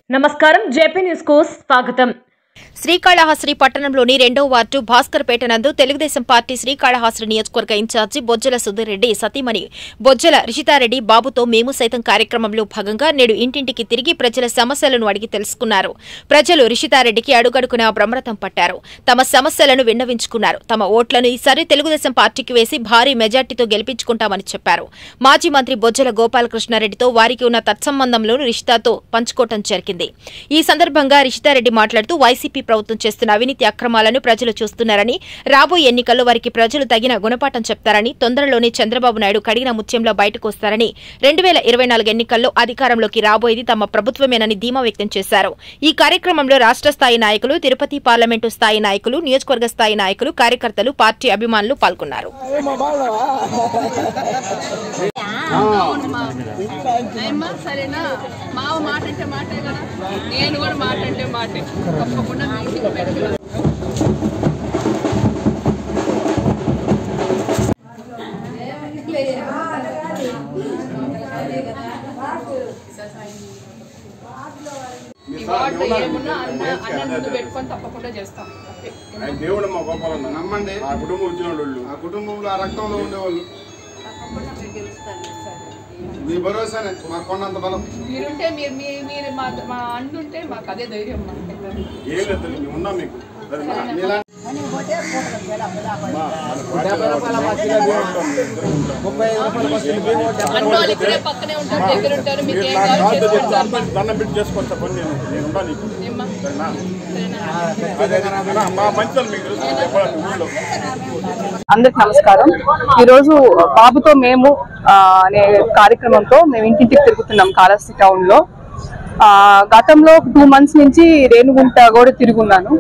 నమస్కారం JP news కు స్వాగతం శ్రీకాళహస్తి పట్టణంలోని రెండో వార్డు భాస్కర్పేట నందు తెలుగుదేశం పార్టీ శ్రీకాళహస్తి నియోజకవర్గ ఇన్ఛార్జి బొజ్జల సుధీర్ రెడ్డి సతీమణి బొజ్జల రిషితారెడ్డి బాబుతో మేము సైతం కార్యక్రమంలో భాగంగా నేడు ఇంటింటికి తిరిగి ప్రజల సమస్యలను అడిగి తెలుసుకున్నారు ప్రజలు రిషితారెడ్డికి అడుగడుగునా బ్రహ్మరథం పట్టారు తమ సమస్యలను విన్నవించుకున్నారు తమ ఓట్లను ఈసారి తెలుగుదేశం పార్టీకి వేసి భారీ మెజార్టీతో గెలిపించుకుంటామని చెప్పారు మాజీ మంత్రి బొజ్జల గోపాలకృష్ణారెడ్డితో వారికి ఉన్న తత్సంబంధంలోను రిషితాతో పంచుకోవటం జరిగింది ఈ సందర్భంగా రిషితారెడ్డి మాట్లాడుతూ వైసీపీ ప్రభుత్వం చేస్తున్న అవినీతి అక్రమాలను ప్రజలు చూస్తున్నారని రాబోయే ఎన్నికల్లో వారికి ప్రజలు తగిన గుణపాఠం చెప్తారని తొందరలోనే చంద్రబాబు నాయుడు కడిగిన ముత్యంలో బయటకు వస్తారని రెండు వేల ఇరవై నాలుగు ఎన్నికల్లో అధికారంలోకి రాబోయేది తమ ప్రభుత్వమేనని ధీమా వ్యక్తం చేశారు ఈ కార్యక్రమంలో రాష్ట్ర స్థాయి నాయకులు తిరుపతి పార్లమెంటు స్థాయి నాయకులు నియోజకవర్గ స్థాయి నాయకులు కార్యకర్తలు పార్టీ అభిమానులు పాల్గొన్నారు అమ్మా సరేనా మావ మాట అంటే మాటే కదా నేను కూడా మాట అంటే మాటే తప్పకుండా మీటింగ్ పెట్టుకున్నాను ఈ వార్డులో ఏమున్నా అన్న అన్న ముందు పెట్టుకొని తప్పకుండా చేస్తాం అంతే. ఆయన దేవుడు మా గోపాలన్న నమ్మండి ఆ కుటుంబం వచ్చిన వాళ్ళు ఆ కుటుంబంలో ఆ రక్తంలో ఉండేవాళ్ళు మీ భరోసానే మాకు కొన్నంత బలం మీరుంటే మీరు మీ- మీరు మా మా అండుంటే మాకు అదే ధైర్యం మాకు ఏం లేదు తల్లి, మేము ఉన్నాం మీకు సరేనా? మీలా- అన్నోళ్ళు ఇక్కడే పక్కనే ఉంటారు దగ్గర ఉంటారు మీకు మీరు ఏం నా కావాలో కాళ్ళతో చెప్తే చేసుకుంటారు అమ్మాయి దండం పెట్టి చేసుకోవచ్చు పని నేను నేను ఉంటా నీకు ఏమ్మా? సరేనా సరేనా అదే కదా, మా మంచి మీకు తెలుసు చెప్పాలి ఊళ్ళో అందరికి నమస్కారం ఈరోజు బాబుతో మేము ఆ, అనే కార్యక్రమంతో మేము ఇంటింటికి తిరుగుతున్నాం కాళహస్తి టౌన్ లో ఆ, గతంలో టూ మంత్స్ నుంచి రేణుగుంట కూడా తిరుగున్నాను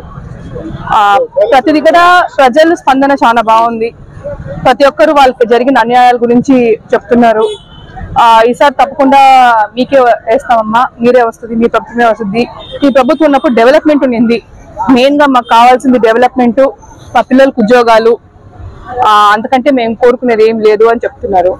ఆ, ప్రతి దగ్గర ప్రజల స్పందన చాలా బాగుంది ప్రతి ఒక్కరు వాళ్ళకి జరిగిన అన్యాయాల గురించి చెప్తున్నారు ఆ, ఈసారి తప్పకుండా మీకే వేస్తామమ్మా మీరే వస్తుంది మీ ప్రభుత్వమే వస్తుంది మీ ప్రభుత్వం ఉన్నప్పుడు డెవలప్మెంట్ ఉంది మెయిన్ గా మాకు కావాల్సింది డెవలప్మెంట్ మా పిల్లలకు ఉద్యోగాలు ఆ, అంతకంటే మేము కోరుకునేది ఏం లేదు అని చెప్తున్నారు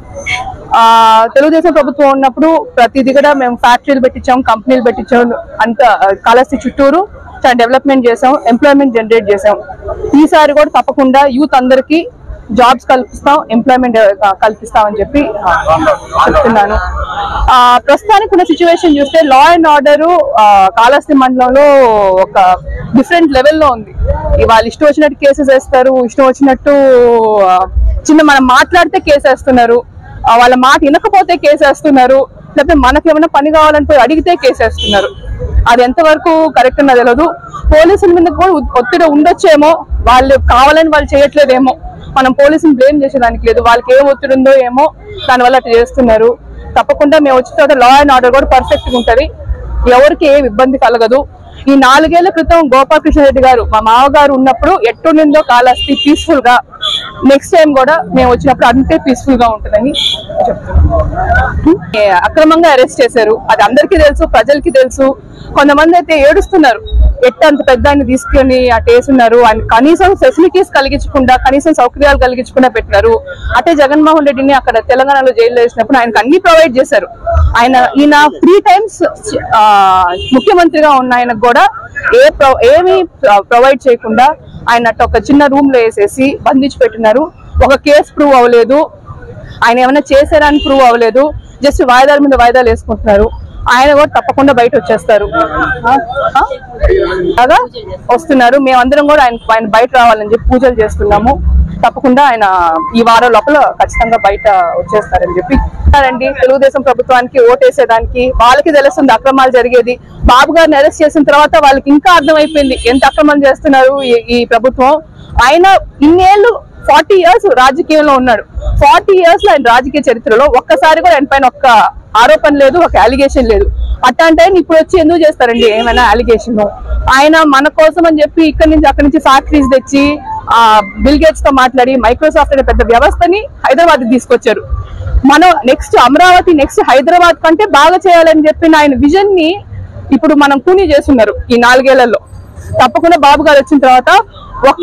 ఆ తెలుగుదేశం ప్రభుత్వం ఉన్నప్పుడు ప్రతిది కూడా మేము ఫ్యాక్టరీలు పెట్టించాం కంపెనీలు పెట్టించాం అంత కాళహస్తి చుట్టూరు చాలా డెవలప్మెంట్ చేసాం ఎంప్లాయ్మెంట్ జనరేట్ చేసాం ఈసారి కూడా తప్పకుండా యూత్ అందరికీ జాబ్స్ కల్పిస్తాం ఎంప్లాయ్మెంట్ కల్పిస్తామని చెప్పి ఆ, చెప్తున్నాను ఆ, ప్రస్తుతానికి ఉన్న సిచ్యువేషన్ చూస్తే లా అండ్ ఆర్డర్ కాళహస్తి మండలంలో ఒక డిఫరెంట్ లెవెల్లో ఉంది ఇవాళ ఇష్టం వచ్చినట్టు కేసెస్ వేస్తారు ఇష్టం వచ్చినట్టు ఆ, చిన్న మనం మాట్లాడితే కేసు వేస్తున్నారు ఆ, వాళ్ళ మాట వినకపోతే కేసు వేస్తున్నారు లేకపోతే మనకి ఏమైనా పని కావాలని పోయి అడిగితే కేసు వేస్తున్నారు అది ఎంతవరకు కరెక్ట్ అన్నది తెలియదు పోలీసుల మీద కూడా ఒ- ఒత్తిడి ఉండొచ్చేమో వాళ్ళు కావాలని వాళ్ళు చేయట్లేదేమో మనం పోలీసుని బ్లేమ్ చేసేదానికి లేదు వాళ్ళకి ఏం ఒత్తిడి ఉందో ఏమో దానివల్ల అట్లా చేస్తున్నారు తప్పకుండా మేము వచ్చిన తర్వాత లా అండ్ ఆర్డర్ కూడా పర్ఫెక్ట్ గా ఉంటది ఎవరికి ఏం ఇబ్బంది కలగదు ఈ నాలుగేళ్ల క్రితం గోపాలకృష్ణ రెడ్డి గారు మా మామగారు ఉన్నప్పుడు ఎట్టుండిందో కాళహస్తి పీస్ఫుల్ గా నెక్స్ట్ టైం కూడా మేము వచ్చినప్పుడు అంతే పీస్ఫుల్ గా ఉంటుందని చెప్తున్నాను ఏ, అక్రమంగా అరెస్ట్ చేశారు అది అందరికీ తెలుసు ప్రజలకి తెలుసు కొంతమంది అయితే ఏడుస్తున్నారు ఎట్ట అంత పెద్ద ఆయన తీసుకొని అటు వేసున్నారు ఆయన కనీసం ఫెసిలిటీస్ కలిగించకుండా కనీసం సౌకర్యాలు కలిగించకుండా పెట్టినారు అటే జగన్మోహన్ రెడ్డిని అక్కడ తెలంగాణలో జైల్లో వేసినప్పుడు ఆయనకు అన్ని ప్రొవైడ్ చేశారు ఆయన ఈయన త్రీ టైమ్స్ ముఖ్యమంత్రిగా ఉన్న ఆయనకు కూడా ఏ ప్రొ- ఏమీ ప్రొవైడ్ చేయకుండా ఆయన అట్ట ఒక చిన్న రూమ్ లో వేసేసి బంధించి పెట్టినారు ఒక కేసు ప్రూవ్ అవ్వలేదు ఆయన ఏమైనా చేశారా అని ప్రూవ్ అవ్వలేదు జస్ట్ వాయిదాల మీద వాయిదాలు వేసుకుంటున్నారు ఆయన కూడా తప్పకుండా బయట వచ్చేస్తారు ఆ? ఆ? అలాగా వస్తున్నారు మేమందరం కూడా ఆయన ఆయన బయట రావాలని చెప్పి పూజలు చేస్తున్నాము తప్పకుండా ఆయన ఈ వారం లోపల ఖచ్చితంగా బయట వచ్చేస్తారని చెప్పి రండి తెలుగుదేశం ప్రభుత్వానికి ఓటేసేదానికి వాళ్ళకి తెలుస్తుంది అక్రమాలు జరిగేది బాబు గారిని అరెస్ట్ చేసిన తర్వాత వాళ్ళకి ఇంకా అర్థమైపోయింది ఎంత అక్రమం చేస్తున్నారు ఈ- ఈ ప్రభుత్వం ఆయన ఇన్నేళ్లు ఫార్టీ ఇయర్స్ రాజకీయంలో ఉన్నాడు ఫార్టీ ఇయర్స్ లో ఆయన రాజకీయ చరిత్రలో ఒక్కసారి కూడా ఆయన పైన ఒక్క ఆరోపణ లేదు ఒక అలిగేషన్ లేదు అట్లాంటి ఆయన ఇప్పుడు వచ్చి ఎందుకు చేస్తారండి ఏమైనా అలిగేషన్ ఆయన మన కోసం అని చెప్పి ఇక్కడి నుంచి అక్కడి నుంచి ఫ్యాక్టరీస్ తెచ్చి ఆ బిల్ గేట్స్ తో మాట్లాడి మైక్రోసాఫ్ట్ అనే పెద్ద వ్యవస్థని హైదరాబాద్ తీసుకొచ్చారు మనం నెక్స్ట్ అమరావతి నెక్స్ట్ హైదరాబాద్ కంటే బాగా చేయాలని చెప్పిన ఆయన విజన్ ని ఇప్పుడు మనం కూనీ చేస్తున్నారు ఈ నాలుగేళ్లలో తప్పకుండా బాబు గారు వచ్చిన తర్వాత ఒక్క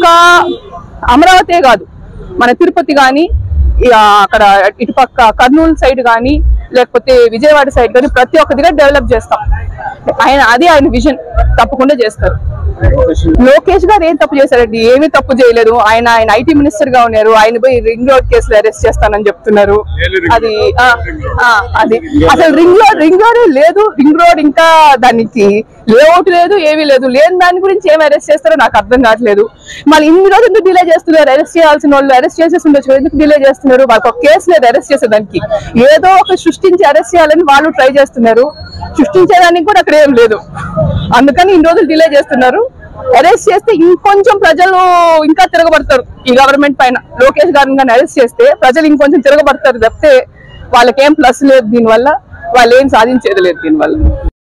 అమరావతే కాదు మన తిరుపతి గాని ఇక అక్కడ ఇటుపక్క కర్నూలు సైడ్ గాని లేకపోతే విజయవాడ సైడ్ కానీ ప్రతి ఒక్క దగ్గర డెవలప్ చేస్తాం ఆయన అది ఆయన విజన్ తప్పకుండా చేస్తారు లోకేష్ గారు ఏం తప్పు చేశారండి ఏమీ తప్పు చేయలేదు ఆయన ఆయన ఐటీ మినిస్టర్ గా ఉన్నారు ఆయన పోయి రింగ్ రోడ్ కేసులో అరెస్ట్ చేస్తానని చెప్తున్నారు అది ఆ, ఆ, అది అసలు రింగ్ రోడ్ రింగ్ రోడ్ లేదు రింగ్ రోడ్ ఇంకా దానికి లేఅవుట్ లేదు ఏమీ లేదు లేని దాని గురించి ఏం అరెస్ట్ చేస్తారో నాకు అర్థం కావట్లేదు మళ్ళీ ఇన్ని రోజులు ఎందుకు డిలే చేస్తున్నారు అరెస్ట్ చేయాల్సిన వాళ్ళు అరెస్ట్ చేసేసి ఉండొచ్చు ఎందుకు డిలే చేస్తున్నారు వాళ్ళకి ఒక కేసు లేదు అరెస్ట్ చేసేదానికి ఏదో ఒక సృష్టించి అరెస్ట్ చేయాలని వాళ్ళు ట్రై చేస్తున్నారు సృష్టించేదానికి కూడా అక్కడ ఏం లేదు అందుకని ఇన్ని రోజులు డిలే చేస్తున్నారు అరెస్ట్ చేస్తే ఇంకొంచెం ప్రజలు ఇంకా తిరగబడతారు ఈ గవర్నమెంట్ పైన లోకేష్ గారిని కానీ అరెస్ట్ చేస్తే ప్రజలు ఇంకొంచెం తిరగబడతారు తప్పితే వాళ్ళకేం ప్లస్ లేదు దీనివల్ల వాళ్ళు ఏం సాధించేది లేదు దీనివల్ల